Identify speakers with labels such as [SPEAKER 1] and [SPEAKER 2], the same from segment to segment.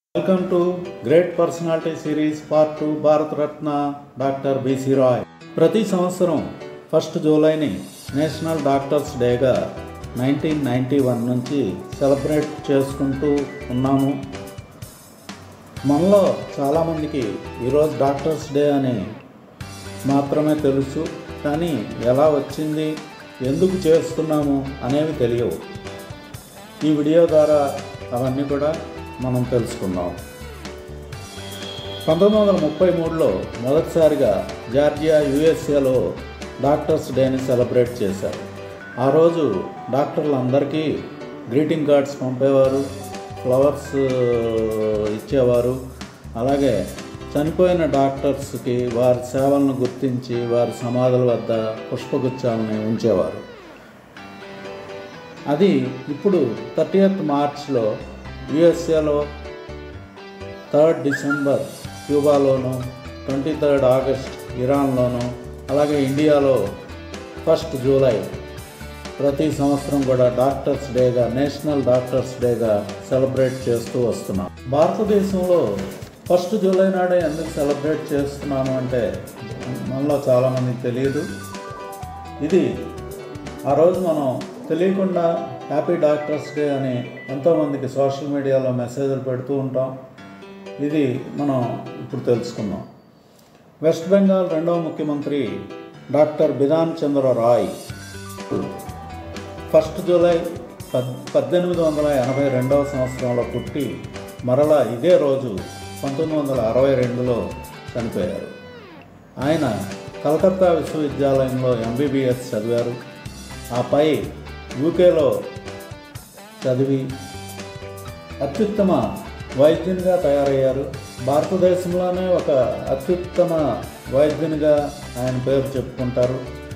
[SPEAKER 1] welcome to great personality series part two Bharat Ratna doctor B C Roy ప్రతి సంవత్సరం first జూలైని national doctors డేగా నైన్టీన్ నైంటీ వన్ నుంచి సెలబ్రేట్ చేసుకుంటూ ఉన్నాము మనలో చాలామందికి ఈరోజు డాక్టర్స్ డే అని మాత్రమే తెలుసు కానీ ఎలా వచ్చింది ఎందుకు చేస్తున్నాము అనేవి తెలియవు ఈ వీడియో ద్వారా అవన్నీ కూడా మనం తెలుసుకుందాం పంతొమ్మిది వందల ముప్పై మూడులో మొదటిసారిగా జార్జియా యుఎస్ఏలో డాక్టర్స్ డేని సెలబ్రేట్ చేశారు ఆ రోజు డాక్టర్లందరికీ గ్రీటింగ్ కార్డ్స్ పంపేవారు ఫ్లవర్స్ ఇచ్చేవారు అలాగే చనిపోయిన డాక్టర్స్కి వారి సేవలను గుర్తించి వారి సమాధుల వద్ద పుష్పగుచ్చాలని ఉంచేవారు అది ఇప్పుడు థర్టీయత్ మార్చ్లో యుఎస్ఏలో థర్డ్ డిసెంబర్ క్యూబాలోను ట్వంటీ థర్డ్ ఆగస్ట్ ఇరాన్లోను అలాగే ఇండియాలో ఫస్ట్ జూలై ప్రతి సంవత్సరం కూడా డాక్టర్స్ డేగా నేషనల్ డాక్టర్స్ డేగా సెలబ్రేట్ చేస్తూ వస్తున్నాం భారతదేశంలో ఫస్ట్ జూలై నాడే ఎందుకు సెలబ్రేట్ చేస్తున్నాను అంటే మనలో చాలామందికి తెలియదు ఇది ఆ రోజు మనం తెలియకుండా హ్యాపీ డాక్టర్స్ డే అని ఎంతోమందికి సోషల్ మీడియాలో మెసేజ్లు పెడుతూ ఉంటాం ఇది మనం ఇప్పుడు తెలుసుకుందాం వెస్ట్ బెంగాల్ రెండవ ముఖ్యమంత్రి doctor Bidhan Chandra Roy first July పద్ పద్దెనిమిది వందల ఎనభై రెండవ సంవత్సరంలో పుట్టి మరలా ఇదే రోజు పంతొమ్మిది వందల అరవై రెండులో చనిపోయారు ఆయన కలకత్తా విశ్వవిద్యాలయంలో ఎంబీబీఎస్ చదివారు ఆపై యూకేలో చదివి అత్యుత్తమ వైద్యునిగా తయారయ్యారు భారతదేశంలోనే ఒక అత్యుత్తమ వైద్యునిగా ఆయన పేరు చెప్పుకుంటారు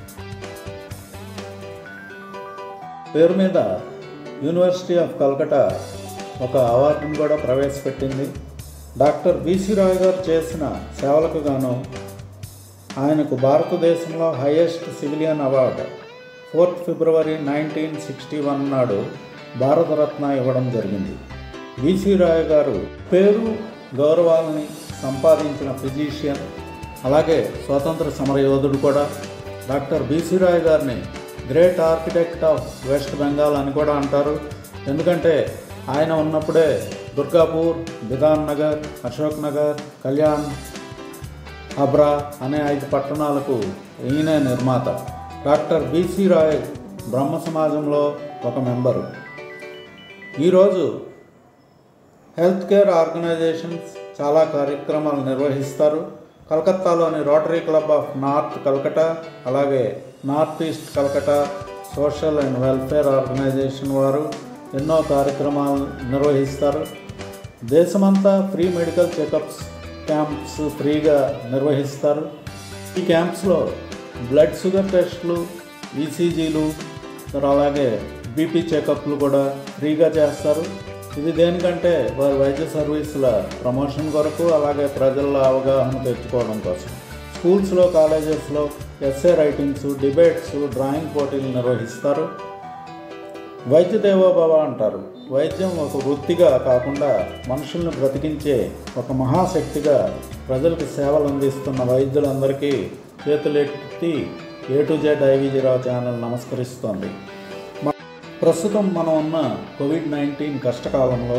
[SPEAKER 1] పేరు మీద యూనివర్సిటీ ఆఫ్ కల్కటా ఒక అవార్డును కూడా ప్రవేశపెట్టింది డాక్టర్ బీసీ రాయ్ గారు చేసిన సేవలకు గాను ఆయనకు భారతదేశంలో highest civilian award fourth February nineteen sixty one నాడు భారతరత్న ఇవ్వడం జరిగింది బీసీ రాయ్ గారు పేరు గౌరవాలని సంపాదించిన ఫిజీషియన్ అలాగే స్వాతంత్ర సమరయోధుడు కూడా డాక్టర్ బీసీ రాయ్ గారిని great architect of west Bengal అని కూడా అంటారు ఎందుకంటే ఆయన ఉన్నప్పుడే దుర్గాపూర్ బిధాన్ నగర్ అశోక్ నగర్ కళ్యాణ్ అబ్రా అనే ఐదు పట్టణాలకు ఈయనే నిర్మాత డాక్టర్ బీసీ రాయ్ బ్రహ్మ సమాజంలో ఒక మెంబరు ఈరోజు హెల్త్ కేర్ ఆర్గనైజేషన్స్ చాలా కార్యక్రమాలు నిర్వహిస్తారు కలకత్తాలోని rotary club of north Calcutta అలాగే north east Calcutta social and welfare organisation వారు ఎన్నో కార్యక్రమాలు నిర్వహిస్తారు దేశమంతా ఫ్రీ మెడికల్ చెకప్స్ క్యాంప్స్ ఫ్రీగా నిర్వహిస్తారు ఈ క్యాంప్స్లో బ్లడ్ షుగర్ టెస్ట్లు ఈసీజీలు అలాగే బీపీ చెకప్లు కూడా ఫ్రీగా చేస్తారు ఇది దేనికంటే వారి వైద్య సర్వీసుల ప్రమోషన్ కొరకు అలాగే ప్రజల అవగాహన తెచ్చుకోవడం కోసం స్కూల్స్లో కాలేజెస్లో ఎస్ఏ రైటింగ్స్ డిబేట్స్ డ్రాయింగ్ పోటీలు నిర్వహిస్తారు వైద్య దేవోభవ అంటారు వైద్యం ఒక వృత్తిగా కాకుండా మనుషులను బ్రతికించే ఒక మహాశక్తిగా ప్రజలకు సేవలు అందిస్తున్న వైద్యులందరికీ చేతులెత్తి A to Z IVG Rao channel నమస్కరిస్తోంది ప్రస్తుతం మనం ఉన్న కోవిడ్ నైన్టీన్ కష్టకాలంలో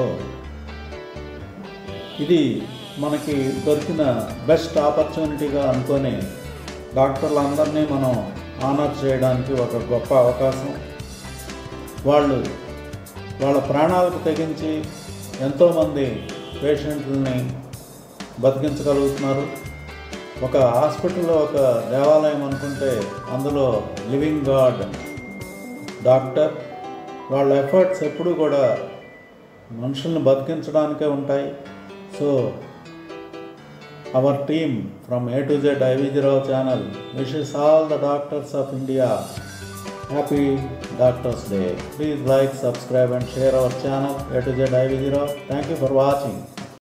[SPEAKER 1] ఇది మనకి దొరికిన బెస్ట్ ఆపర్చునిటీగా అనుకొని డాక్టర్లందరినీ మనం ఆనర్ చేయడానికి ఒక గొప్ప అవకాశం వాళ్ళు వాళ్ళ ప్రాణాలకు తెగించి ఎంతోమంది పేషెంట్లని బతికించగలుగుతున్నారు ఒక హాస్పిటల్లో ఒక దేవాలయం అనుకుంటే అందులో లివింగ్ గాడ్ డాక్టర్ వాళ్ళ ఎఫర్ట్స్ ఎప్పుడూ కూడా మనుషుల్ని బతికించడానికే ఉంటాయి so our team from A to Z IVG Rao channel wishes all the doctors of India happy doctors day please like subscribe and share our channel A to Z IVG Rao thank you for watching